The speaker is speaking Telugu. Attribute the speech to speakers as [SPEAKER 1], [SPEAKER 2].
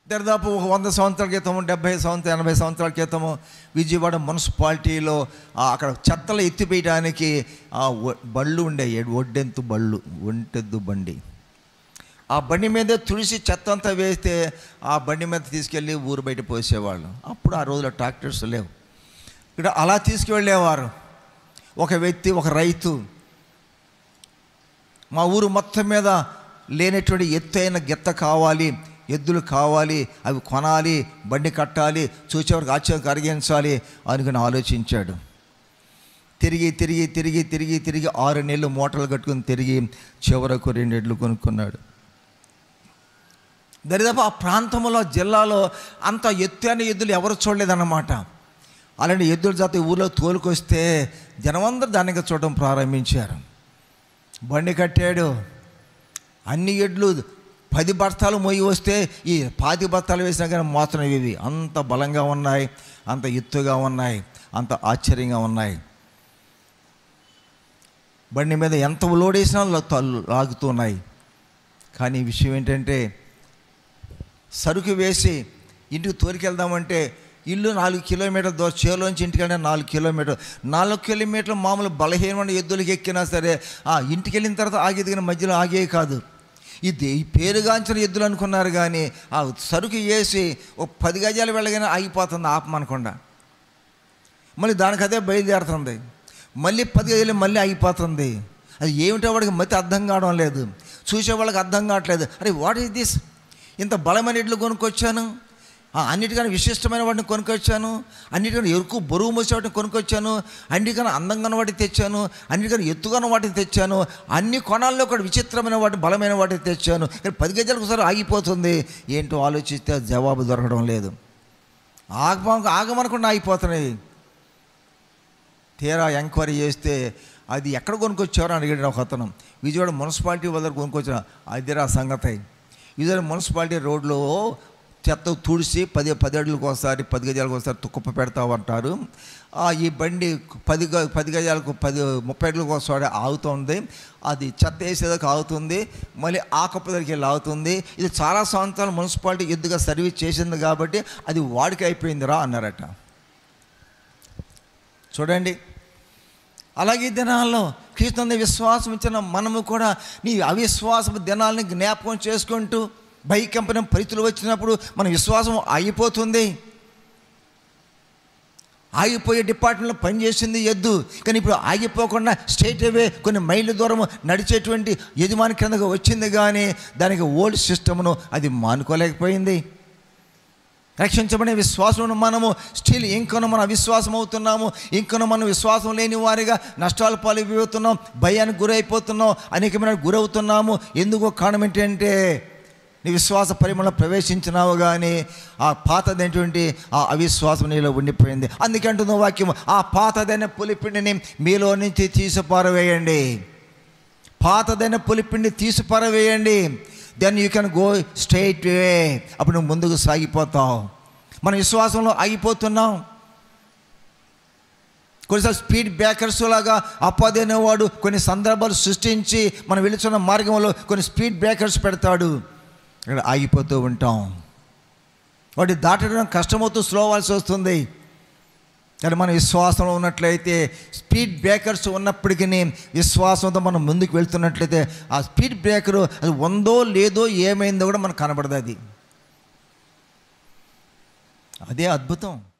[SPEAKER 1] దరిదాపు ఒక వంద సంవత్సరాల క్రితము డెబ్బై సంవత్సరాలు ఎనభై సంవత్సరాల క్రితము విజయవాడ మున్సిపాలిటీలో ఆ అక్కడ చెత్తలు ఎత్తిపేయడానికి ఆ ఒ- బళ్ళు ఉండేవి ఒడ్డెంతు బళ్ళు ఒంటెద్దు బండి ఆ బండి మీద తుడిసి చెత్త అంతా వేస్తే ఆ బండి మీద తీసుకెళ్ళి ఊరు బయట పోసేవాళ్ళు అప్పుడు ఆ రోజుల్లో ట్రాక్టర్స్ లేవు ఇక్కడ అలా తీసుకువెళ్ళేవారు ఒక వ్యక్తి ఒక రైతు మా ఊరు మొత్తం మీద లేనటువంటి ఎత్తైన గిత్త కావాలి ఎద్దులు కావాలి అవి కొనాలి బండి కట్టాలి చూసేవారికి ఆశ్చర్యం కలిగించాలి అనుకుని ఆలోచించాడు తిరిగి తిరిగి తిరిగి తిరిగి తిరిగి ఆరు నెలలు మూటలు కట్టుకుని తిరిగి చివరకు రెండు ఎడ్లు కొనుక్కున్నాడు దరిదాపు ఆ ప్రాంతంలో జిల్లాలో అంత ఎత్తైన ఎద్దులు ఎవరు చూడలేదన్నమాట అలాంటి ఎద్దుల జాతి ఊళ్ళో తోలుకొస్తే జనమందరూ దానికి చూడడం ప్రారంభించారు బండి కట్టాడు అన్ని ఎడ్లు పది బస్తాలు మొయ్యి వస్తే ఈ పాతి బస్తాలు వేసినా కానీ మోతనవి ఇవి అంత బలంగా ఉన్నాయి అంత ఎత్తుగా ఉన్నాయి అంత ఆశ్చర్యంగా ఉన్నాయి బండి మీద ఎంత లోడ్ వేసినా లా- తా- లాగుతున్నాయి కానీ ఈ విషయం ఏంటంటే సరుకు వేసి ఇంటికి తోలికెళ్దామంటే ఇల్లు నాలుగు కిలోమీటర్ దూరం చేలోంచి ఇంటికి వెళ్ళిన నాలుగు కిలోమీటర్ నాలుగు కిలోమీటర్లు మామూలు బలహీనమైన ఎద్దులకి ఎక్కినా సరే ఆ ఇంటికి వెళ్ళిన తర్వాత ఆగేది కానీ మధ్యలో ఆగే కాదు ఇది ఈ పేరుగాంచిన ఎద్దులు అనుకున్నారు కానీ ఆ సరుకు వేసి ఒక పది గజాలు వెళ్ళగానే ఆగిపోతుంది ఆపమనకుండా మళ్ళీ దానికి అదే బయలుదేరుతుంది మళ్ళీ పది గజాలు మళ్ళీ ఆగిపోతుంది అది ఏమిటో వాడికి మతి అర్థం కావడం లేదు చూసే వాళ్ళకి అర్థం కావట్లేదు అరే వాట్ ఈస్ దిస్ ఇంత బలమైన ఇడ్లు కొనుక్కొచ్చాను ఆ, అన్నిటికన్నా విశిష్టమైన వాటిని కొనుక్కొచ్చాను అన్నిటికన్నా ఎరుకు బరువు మోసే వాటిని కొనుక్కొచ్చాను అన్నిటికన్నా అందంగా ఉన్న వాటిని తెచ్చాను అన్నిటికన్నా ఎత్తుగా వాటిని తెచ్చాను అన్ని కొనాల్లో కూడా విచిత్రమైన వాటి బలమైన వాటిని తెచ్చాను కానీ పది గజాలకు ఒకసారి ఆగిపోతుంది ఏంటో ఆలోచిస్తే జవాబు దొరకడం లేదు ఆగమ ఆగమనకుండా ఆగిపోతున్నాయి తీరా ఎంక్వైరీ చేస్తే అది ఎక్కడ కొనుక్కొచ్చారో అని అడిగాడు ఒక అతను విజయవాడ మున్సిపాలిటీ వద్దరు కొనుక్కొచ్చిన అదిరా సంగతి విజయవాడ మున్సిపాలిటీ రోడ్లో చెత్త తుడిసి పది పది అడుగులకు ఒకసారి పది గజాలకు ఒకసారి తుక్కుప్ప పెడతామంటారు ఆ, ఈ బండి పది గ- పది గజాలకు పది ముప్పై అడుగులకు ఒకసారి ఆగుతుంది అది చెత్త వేసేదాకా ఆగుతుంది మళ్ళీ ఆ కుప్ప దగ్గరికి వెళ్ళి ఆగుతుంది ఇది చాలా సంవత్సరాలు మున్సిపాలిటీ ఎద్దుగా సర్వీస్ చేసింది కాబట్టి అది వాడికి అయిపోయిందిరా అన్నారట చూడండి అలాగే ఈ దినాల్లో క్రీస్తుని విశ్వాసం ఇచ్చిన మనము కూడా నీ అవిశ్వాసపు దినాలని జ్ఞాపకం చేసుకుంటూ భయకంపనం పరిస్థితులు వచ్చినప్పుడు మన విశ్వాసం ఆగిపోతుంది ఆగిపోయే డిపార్ట్మెంట్లో పనిచేసింది ఎద్దు కానీ ఇప్పుడు ఆగిపోకుండా స్ట్రైట్ అవే కొన్ని మైళ్ళ దూరం నడిచేటువంటి యజమాని కిందకు వచ్చింది కానీ దానికి ఓల్డ్ సిస్టమ్ను అది మానుకోలేకపోయింది రక్షించబడే విశ్వాసం మనము స్టిల్ ఇంకను మనం అవిశ్వాసం అవుతున్నాము ఇంకను మనం విశ్వాసం లేని వారిగా నష్టాలు పాలైపోతున్నాం భయానికి గురైపోతున్నాం అనేకమైన గురవుతున్నాము ఎందుకో కారణం ఏంటంటే నీ విశ్వాస పరిమళం ప్రవేశించినావు కానీ ఆ పాతదైనటువంటి ఆ అవిశ్వాసం నీలో ఉండిపోయింది అందుకే అంటున్న వాక్యం ఆ పాతదైన పులిపిండిని మీలో నుంచి తీసి పారవేయండి పాతదైన పులిపిండి తీసి పారవేయండి then you can go straight way అప్పుడు నువ్వు ముందుకు సాగిపోతావు మన విశ్వాసంలో ఆగిపోతున్నాం కొన్నిసార్లు స్పీడ్ బ్రేకర్స్ లాగా అపవాది అనేవాడు కొన్ని సందర్భాలు సృష్టించి మనం వెళుతున్న మార్గంలో కొన్ని స్పీడ్ బ్రేకర్స్ పెడతాడు ఇక్కడ ఆగిపోతూ ఉంటాం వాటి దాటడం కష్టమవుతూ స్లో అవ్వాల్సి వస్తుంది కానీ మన విశ్వాసంలో ఉన్నట్లయితే స్పీడ్ బ్రేకర్స్ ఉన్నప్పటికీ విశ్వాసంతో మనం ముందుకు వెళ్తున్నట్లయితే ఆ స్పీడ్ బ్రేకరు అది ఉందో లేదో ఏమైందో కూడా మనకు కనబడదు అది అదే అద్భుతం